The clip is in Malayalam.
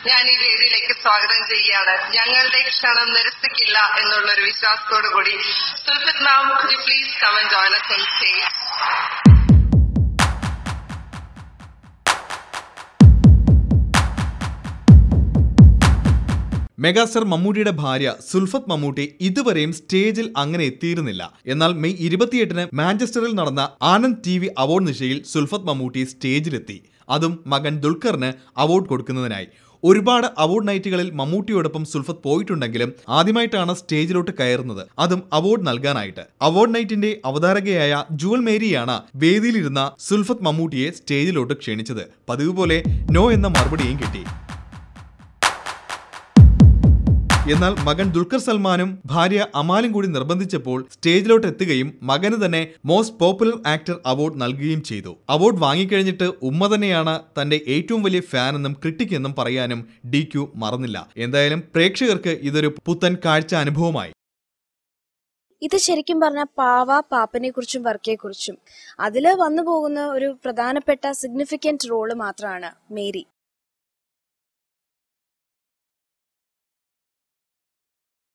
ഞാൻ ഈ വേദിയിലേക്ക് സ്വാഗതം ചെയ്യുകയാണ് ഞങ്ങളുടെ ക്ഷണം നിരസിക്കില്ല എന്നുള്ള ഒരു വിശ്വാസത്തോടു കൂടി Sulfath ma'am could you please come and join us on stage megastar മമ്മൂട്ടിയുടെ ഭാര്യ സുൽഫത്ത് മമ്മൂട്ടി ഇതുവരെയും സ്റ്റേജിൽ അങ്ങനെ എത്തിയിരുന്നില്ല എന്നാൽ മെയ് ഇരുപത്തിയെട്ടിന് മാഞ്ചസ്റ്ററിൽ നടന്ന ആനന്ദ് ടി വി അവാർഡ് നിശയിൽ സുൽഫത്ത് മമ്മൂട്ടി സ്റ്റേജിലെത്തി അതും മകൻ ദുൽഖറിന് അവാർഡ് കൊടുക്കുന്നതിനായി ഒരുപാട് അവാർഡ് നൈറ്റുകളിൽ മമ്മൂട്ടിയോടൊപ്പം സുൽഫത്ത് പോയിട്ടുണ്ടെങ്കിലും ആദ്യമായിട്ടാണ് സ്റ്റേജിലോട്ട് കയറുന്നത് അതും അവാർഡ് നൽകാനായിട്ട് അവാർഡ് നൈറ്റിന്റെ അവതാരകയായ ജുവൽ മേരിയാണ് വേദിയിലിരുന്ന സുൽഫത്ത് മമ്മൂട്ടിയെ സ്റ്റേജിലോട്ട് ക്ഷണിച്ചത് പതിവ് പോലെ നോ എന്ന മറുപടിയും കിട്ടി എന്നാൽ മകൻ ദുൽഖർ സൽമാനും ഭാര്യ അമാലും കൂടി നിർബന്ധിച്ചപ്പോൾ സ്റ്റേജിലോട്ട് എത്തുകയും മകന് തന്നെ മോസ്റ്റ് പോപ്പുലർ ആക്ടർ അവാർഡ് നൽകുകയും ചെയ്തു അവാർഡ് വാങ്ങിക്കഴിഞ്ഞിട്ട് ഉമ്മ തന്നെയാണ് തന്റെ ഏറ്റവും വലിയ ഫാൻ എന്നും ക്രിട്ടിക് എന്നും പറയാനും ഡി ക്യു മറന്നില്ല എന്തായാലും പ്രേക്ഷകർക്ക് ഇതൊരു പുത്തൻ കാഴ്ച അനുഭവമായി ഇത് ശരിക്കും പറഞ്ഞ പാവ പാപ്പനെ കുറിച്ചും വർക്കയെ കുറിച്ചും അതില് വന്നു പോകുന്ന ഒരു പ്രധാനപ്പെട്ട സിഗ്നിഫിക്കന്റ് റോള് മാത്രമാണ് മേരി